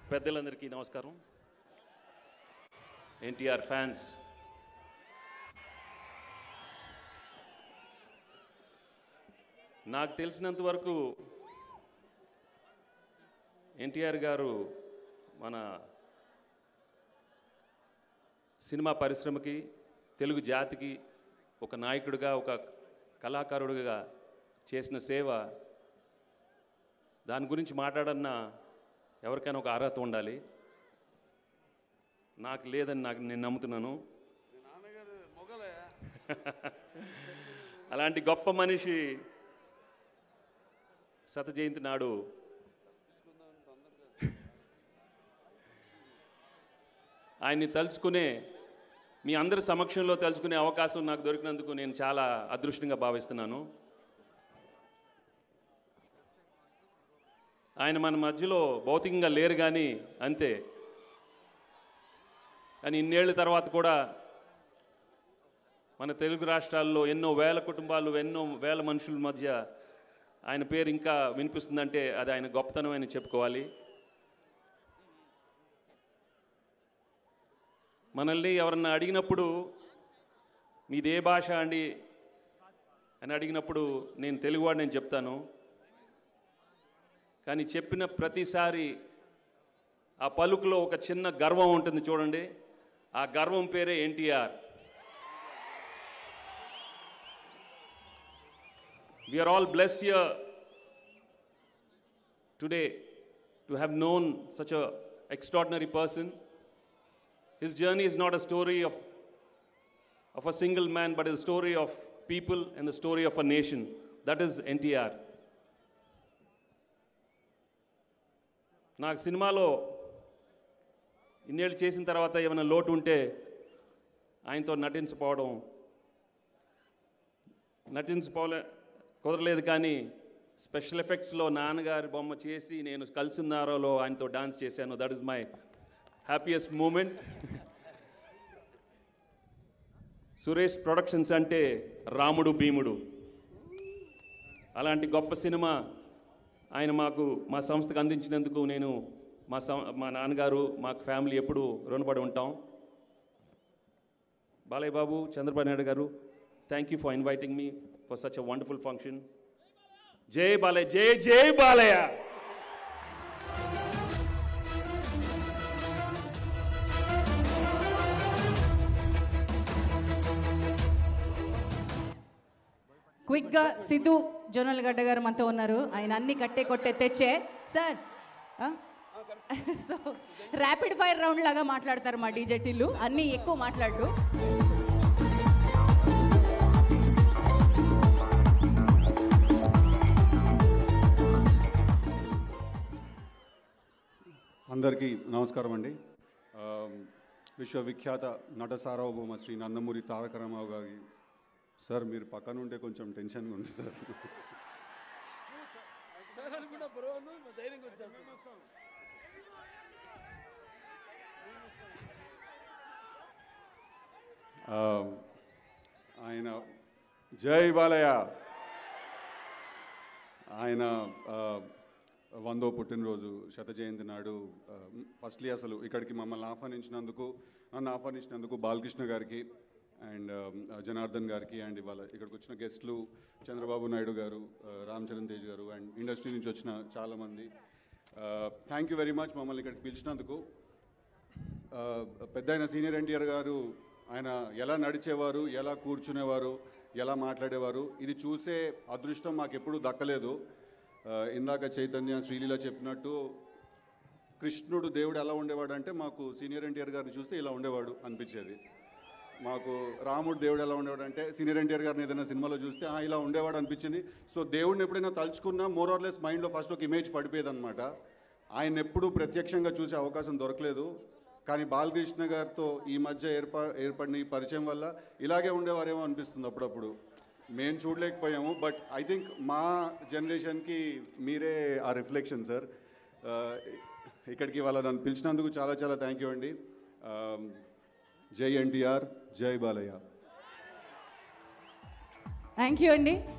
పెద్దలందరికీ నమస్కారం ఎన్టీఆర్ ఫ్యాన్స్ నాకు తెలిసినంత వరకు ఎన్టీఆర్ గారు మన సినిమా పరిశ్రమకి తెలుగు జాతికి ఒక నాయకుడిగా ఒక కళాకారుడిగా చేసిన సేవ దాని గురించి మాట్లాడన్న ఎవరికైనా ఒక అర్హత ఉండాలి నాకు లేదని నాకు నేను నమ్ముతున్నాను అలాంటి గొప్ప మనిషి శత జయంతి నాడు ఆయన్ని తలుచుకునే మీ అందరి సమక్షంలో తలుచుకునే అవకాశం నాకు దొరికినందుకు నేను చాలా అదృష్టంగా భావిస్తున్నాను ఆయన మన మధ్యలో భౌతికంగా లేరు కానీ అంతే కానీ ఇన్నేళ్ళ తర్వాత కూడా మన తెలుగు రాష్ట్రాల్లో ఎన్నో వేల కుటుంబాలు ఎన్నో వేల మనుషుల మధ్య ఆయన పేరు ఇంకా వినిపిస్తుందంటే అది ఆయన గొప్పతనం అని చెప్పుకోవాలి మనల్ని ఎవరన్నా అడిగినప్పుడు మీది ఏ భాష అండి అని అడిగినప్పుడు నేను తెలుగువాడు నేను చెప్తాను కానీ చెప్పిన ప్రతిసారి ఆ పలుకులో ఒక చిన్న గర్వం ఉంటుంది చూడండి ఆ గర్వం పేరే NTR we're all blessed here today to have known such a extraordinary person His journey is not a story of, of a single man, but a story of people and the story of a nation. That is NTR. నాకు సినిమాలో ఇన్నేళ్ళు చేసిన తర్వాత ఏమైనా లోటు ఉంటే ఆయనతో నటించకపోవడం నటించపోలే కుదరలేదు కానీ స్పెషల్ ఎఫెక్ట్స్లో నాన్నగారి బొమ్మ చేసి నేను కలిసి ఉన్నారోలో ఆయనతో డాన్స్ చేశాను that is my happiest moment Suresh productions అంటే రాముడు భీముడు అలాంటి గొప్ప సినిమా ఆయన మాకు మా సంస్థకు అందించినందుకు నేను మా సం మా నాన్నగారు మా ఫ్యామిలీ ఎప్పుడు రుణపడి ఉంటాం బాలయ్య బాబు Chandrababu Naidu garu thank you for inviting me for such a wonderful function జై బాలయ్య జై జై బాలయ్య క్విక్గా సిద్ధు జోనల్ గడ్డ గారు మనతో ఉన్నారు ఆయన అన్ని కట్టే కొట్టే తెచ్చే sir so rapid fire round లాగా మాట్లాడతారు మా డీజే టిల్లు అన్నీ ఎక్కువ మాట్లాడు అందరికీ నమస్కారం అండి ఆ, విశ్వవిఖ్యాత నట సార్వభౌమ శ్రీ నందమూరి తారక రామారావు గారి సార్ మీరు పక్కన ఉంటే కొంచెం టెన్షన్గా ఉంది సార్ ఆ, ఆయన జై బాలయ్య ఆయన ఆ, వందో పుట్టినరోజు శత జయంతి నాడు ఫస్ట్లీ అసలు ఇక్కడికి మమ్మల్ని ఆహ్వానించినందుకు నన్ను ఆహ్వానించినందుకు బాలకృష్ణ గారికి అండ్ జనార్దన్ గారికి అండ్ ఇవాళ ఇక్కడికి వచ్చిన గెస్ట్లు చంద్రబాబు నాయుడు గారు ఆ, రామ్ చరణ్ తేజ్ గారు అండ్ ఇండస్ట్రీ నుంచి వచ్చిన చాలామంది థ్యాంక్ యూ వెరీ మచ్ మమ్మల్ని ఇక్కడికి పిలిచినందుకు ఆ, పెద్ద ఆయన సీనియర్ ఎన్టీఆర్ గారు ఆయన ఎలా నడిచేవారు ఎలా కూర్చునేవారు ఎలా మాట్లాడేవారు ఇది చూసే అదృష్టం మాకు ఎప్పుడూ దక్కలేదు ఆ, ఇందాక చైతన్య శ్రీలీల చెప్పినట్టు కృష్ణుడు దేవుడు ఎలా ఉండేవాడు అంటే మాకు సీనియర్ ఎన్టీఆర్ గారిని చూస్తే ఇలా ఉండేవాడు అనిపించేది మాకు రాముడు దేవుడు ఎలా ఉండేవాడు అంటే సీనియర్ ఎన్టీఆర్ గారిని ఏదైనా సినిమాలో చూస్తే "ఆ, ఇలా ఉండేవాడు అనిపించింది సో దేవుడిని ఎప్పుడైనా తలుచుకున్నా మోర్ ఆర్ లెస్ మైండ్లో ఫస్ట్ ఒక ఇమేజ్ పడిపోయేది అనమాట ఆయన ఎప్పుడూ ప్రత్యక్షంగా చూసే అవకాశం దొరకలేదు కానీ బాలకృష్ణ గారితో ఈ మధ్య ఏర్పా ఏర్పడిన ఈ పరిచయం వల్ల ఇలాగే ఉండేవారేమో అనిపిస్తుంది అప్పుడప్పుడు మేము చూడలేకపోయాము బట్ ఐ థింక్ మా జనరేషన్కి మీరే ఆ రిఫ్లెక్షన్ సార్ ఇక్కడికి వాళ్ళ నన్ను పిలిచినందుకు చాలా చాలా థ్యాంక్ యూ అండి ఆ, జై ఎన్టీఆర్ జై బాలయ్య థ్యాంక్ యూ అండి